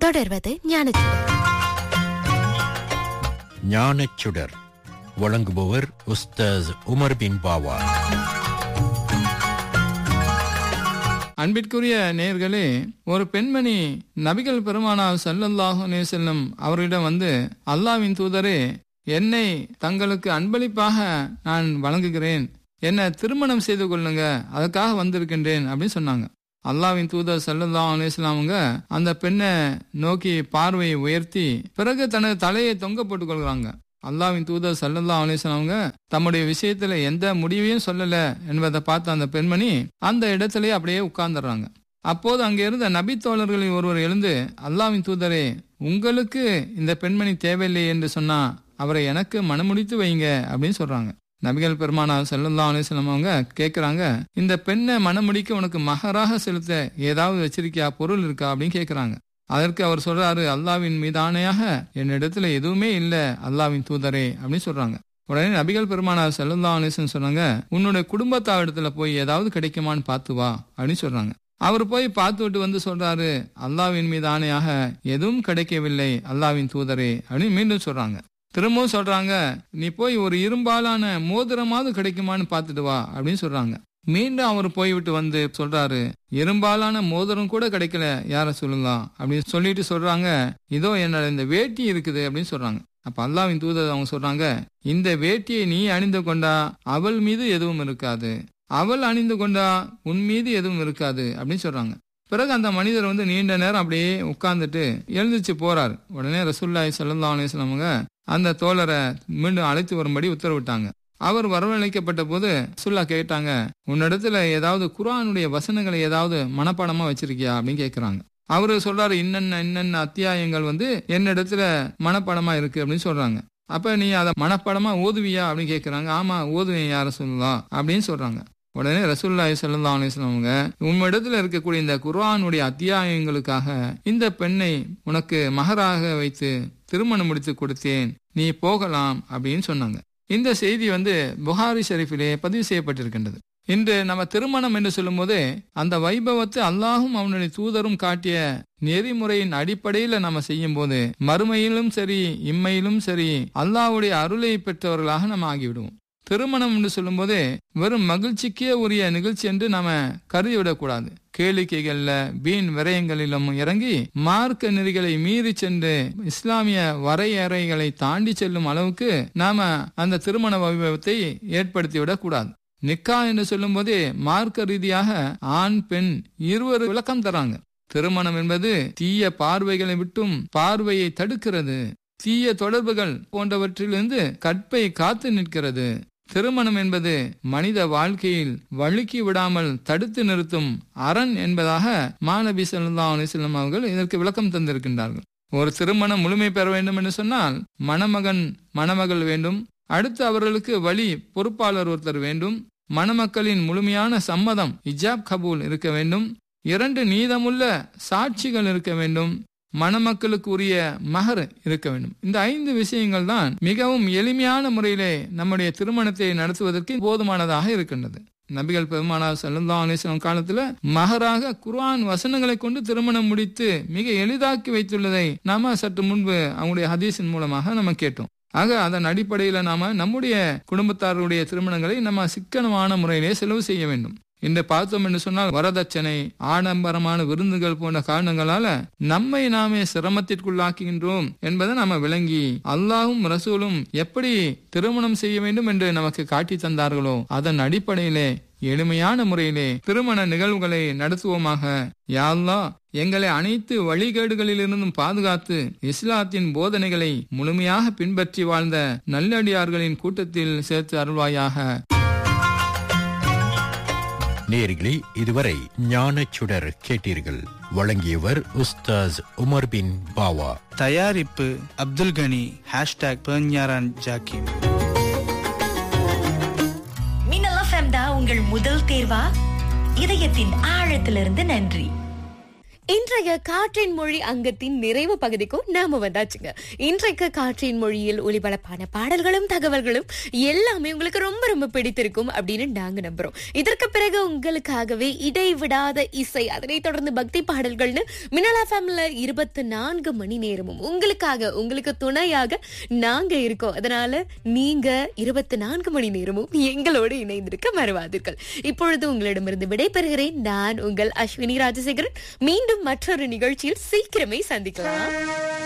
தொடர்வது ஞானச்சுடர் ஞானச்சுடர் வழங்குபவர் உஸ்தாஸ் உமர் பின் பாவா அன்பிற்குரிய நேர்களே ஒரு பெண்மணி நபிகள் பெருமானார் ஸல்லல்லாஹு அலைஹி வஸல்லம் அவரிடம் வந்து அல்லாவின் தூதரே என்னை தங்களுக்கு அன்பளிப்பாக நான் வழங்குகிறேன் என்னை திருமணம் செய்து கொள்ளுங்க அதுக்காக வந்திருக்கின்றேன் அப்படின்னு சொன்னாங்க அல்லாவின் தூதர் ஸல்லல்லாஹு அலைஹி வஸல்லம் அவங்க அந்த பெண்ணை நோக்கி பார்வையை உயர்த்தி பிறகு தனது தலையை தொங்க போட்டுக் கொள்கிறாங்க அல்லாவின் தூதர் ஸல்லல்லாஹு அலைஹி வஸல்லம் அவங்க தம்முடைய விஷயத்துல எந்த முடிவையும் சொல்லல என்பதை பார்த்த அந்த பெண்மணி அந்த இடத்திலேயே அப்படியே உட்கார்ந்துடுறாங்க அப்போது அங்கே இருந்த நபி தோழர்களில் ஒருவர் எழுந்து அல்லாவின் தூதரே உங்களுக்கு இந்த பெண்மணி தேவையில்லை என்று சொன்னா அவரை எனக்கு மனமுடித்து வைங்க அப்படின்னு சொல்றாங்க நபிகள் பெருமானார் ஸல்லல்லாஹு அலைஹி வஸல்லம் அவங்க கேட்குறாங்க இந்த பெண்ணை மனமுடிக்க உனக்கு மகராக செலுத்த ஏதாவது வச்சிருக்கியா பொருள் இருக்கா அப்படின்னு கேட்குறாங்க அதற்கு அவர் சொல்றாரு அல்லாவின் மீது ஆணையாக என்னிடத்துல எதுவுமே இல்லை அல்லாவின் தூதரே அப்படின்னு சொல்றாங்க உடனே நபிகள் பெருமானார் ஸல்லல்லாஹு அலைஹி வஸல்லம் சொன்னாங்க உன்னுடைய குடும்பத்தார் இடத்துல போய் ஏதாவது கிடைக்குமான்னு பார்த்து வா அப்படின்னு சொல்றாங்க அவர் போய் பார்த்து விட்டு வந்து சொல்றாரு அல்லாவின் மீது ஆணையாக எதுவும் கிடைக்கவில்லை அல்லாவின் தூதரே அப்படின்னு மீண்டும் சொல்றாங்க திரும்பவும் சொல்றாங்க நீ போய் ஒரு இரும்பாலான மோதிரமாவது கிடைக்குமான்னு பார்த்துட்டு வா அப்படின்னு சொல்றாங்க மீண்டும் அவர் போய்விட்டு வந்து சொல்றாரு இரும்பாலான மோதிரம் கூட கிடைக்கல யார சொல்லலாம் அப்படின்னு சொல்லிட்டு சொல்றாங்க இதோ என்னோட இந்த வேட்டி இருக்குது அப்படின்னு சொல்றாங்க அப்ப அல்லாவின் தூதர் அவங்க சொல்றாங்க இந்த வேட்டியை நீ அணிந்து கொண்டா அவள் மீது எதுவும் இருக்காது அவள் அணிந்து கொண்டா உன் மீது எதுவும் இருக்காது அப்படின்னு சொல்றாங்க பிறகு அந்த மனிதர் வந்து நீண்ட நேரம் அப்படியே உட்கார்ந்துட்டு எழுந்திருச்சு போறாரு உடனே ரசூல்லாய் சல்லா அலிஸ்லாமுங்க அந்த தோழரை மீண்டும் அழைத்து வரும்படி உத்தரவிட்டாங்க அவர் வரவழைக்கப்பட்ட போது சுல்லா கேட்டாங்க உன்னிடத்துல ஏதாவது குரானுடைய வசனங்களை ஏதாவது மனப்பாடமா வச்சிருக்கியா அப்படின்னு கேட்கிறாங்க அவரு சொல்றாரு இன்னென்ன இன்னென்ன அத்தியாயங்கள் வந்து என்னிடத்துல மனப்பாடமா இருக்கு அப்படின்னு சொல்றாங்க அப்ப நீ அதை மனப்பாடமா ஓதுவியா அப்படின்னு கேட்கிறாங்க ஆமா ஓதுவேன் யார சொல்லலாம் அப்படின்னு சொல்றாங்க உடனே ரசூல்லாய் சல்லா அலிஸ்லாமுங்க உம்மிடத்துல இருக்கக்கூடிய இந்த குர்ஆனுடைய அத்தியாயங்களுக்காக இந்த பெண்ணை உனக்கு மகராக வைத்து திருமணம் முடித்து கொடுத்தேன் நீ போகலாம் அப்படின்னு சொன்னாங்க இந்த செய்தி வந்து புகாரி ஷெரீஃபிலே பதிவு செய்யப்பட்டிருக்கின்றது இன்று நம்ம திருமணம் என்று சொல்லும்போது அந்த வைபவத்தை அல்லாஹும் அவனுடைய தூதரும் காட்டிய நெறிமுறையின் அடிப்படையில நம்ம செய்யும் போது மறுமையிலும் சரி இம்மையிலும் சரி அல்லாஹ்வுடைய அருளை பெற்றவர்களாக நம்ம ஆகிவிடுவோம் திருமணம் என்று சொல்லும்போதே வெறும் மகிழ்ச்சிக்கே உரிய நிகழ்ச்சி என்று நாம கருதி விடக்கூடாது கேளிக்கைகள்ல வீண் விரயங்களிலும் இறங்கி மார்க்க நெறிகளை மீறி சென்று இஸ்லாமிய வரையறைகளை தாண்டி செல்லும் அளவுக்கு நாம அந்த திருமண வைபவத்தை ஏற்படுத்தி விடக்கூடாது நிக்கா என்று சொல்லும் போதே மார்க்க ரீதியாக ஆண் பெண் இருவர் விளக்கம் தராங்க திருமணம் என்பது தீய பார்வைகளை விட்டும் பார்வையை தடுக்கிறது தீய தொடர்புகள் போன்றவற்றிலிருந்து கற்பை காத்து நிற்கிறது திருமணம் என்பது மனித வாழ்க்கையில் வழுக்கி விடாமல் தடுத்து நிறுத்தும் அரண் என்பதாக மாநபி சல்லா அலிஸ்லாம் அவர்கள் இதற்கு விளக்கம் தந்திருக்கின்றார்கள் ஒரு திருமணம் முழுமை பெற வேண்டும் என்று சொன்னால் மணமகன் மணமகள் வேண்டும் அடுத்து அவர்களுக்கு வழி பொறுப்பாளர் ஒருத்தர் வேண்டும் மணமக்களின் முழுமையான சம்மதம் இஜாப் கபூல் இருக்க வேண்டும் இரண்டு நீதமுள்ள சாட்சிகள் இருக்க வேண்டும் மணமக்களுக்கு உரிய மகர் இருக்க வேண்டும் இந்த ஐந்து விஷயங்கள் தான் மிகவும் எளிமையான முறையிலே நம்முடைய திருமணத்தை நடத்துவதற்கு போதுமானதாக இருக்கின்றது நபிகள் பெருமானார் சல்லா அலிஸ்லாம் காலத்துல மகராக குர்ஆன் வசனங்களை கொண்டு திருமணம் முடித்து மிக எளிதாக்கி வைத்துள்ளதை நாம சற்று முன்பு அவங்களுடைய ஹதீஸின் மூலமாக நம்ம கேட்டோம் ஆக அதன் அடிப்படையில நாம நம்முடைய குடும்பத்தாருடைய திருமணங்களை நம்ம சிக்கனமான முறையிலே செலவு செய்ய வேண்டும் இன்று பார்த்தோம் என்று சொன்னால் வரதட்சணை ஆடம்பரமான விருந்துகள் போன்ற காரணங்களால நம்மை நாமே சிரமத்திற்குள்ளாக்குகின்றோம் என்பதை நாம விளங்கி அல்லாஹும் ரசூலும் எப்படி திருமணம் செய்ய வேண்டும் என்று நமக்கு காட்டி தந்தார்களோ அதன் அடிப்படையிலே எளிமையான முறையிலே திருமண நிகழ்வுகளை நடத்துவோமாக யாழ்லா எங்களை அனைத்து வழிகேடுகளிலிருந்தும் பாதுகாத்து இஸ்லாத்தின் போதனைகளை முழுமையாக பின்பற்றி வாழ்ந்த நல்லடியார்களின் கூட்டத்தில் சேர்த்து அருள்வாயாக நேர்களே இதுவரை ஞானச்சுடர் கேட்டீர்கள் வழங்கியவர் உஸ்தாஸ் உமர் பின் பாவா தயாரிப்பு அப்துல் கனி ஹேஷ்டாக் பெர்ஞாரான் ஜாக்கிம் மின்னல் எஃப்எம் தான் உங்கள் முதல் தேர்வா இதயத்தின் ஆழத்திலிருந்து நன்றி இன்றைய காற்றின் மொழி அங்கத்தின் நிறைவு பகுதிக்கும் நாம வந்தாச்சுங்க இன்றைக்கு காற்றின் மொழியில் ஒளிபரப்பான பாடல்களும் தகவல்களும் எல்லாமே உங்களுக்கு ரொம்ப ரொம்ப பிடித்திருக்கும் அப்படின்னு நாங்க நம்புறோம் இதற்கு பிறகு உங்களுக்காகவே இடைவிடாத இசை அதனைத் தொடர்ந்து பக்தி பாடல்கள்னு மினலா ஃபேமில இருபத்தி நான்கு மணி நேரமும் உங்களுக்காக உங்களுக்கு துணையாக நாங்க இருக்கோம் அதனால நீங்க இருபத்தி நான்கு மணி நேரமும் எங்களோடு இணைந்திருக்க மறவாதீர்கள் இப்பொழுது உங்களிடமிருந்து விடைபெறுகிறேன் நான் உங்கள் அஸ்வினி ராஜசேகரன் மீண்டும் மற்றொரு நிகழ்ச்சியில் சீக்கிரமே சந்திக்கலாம்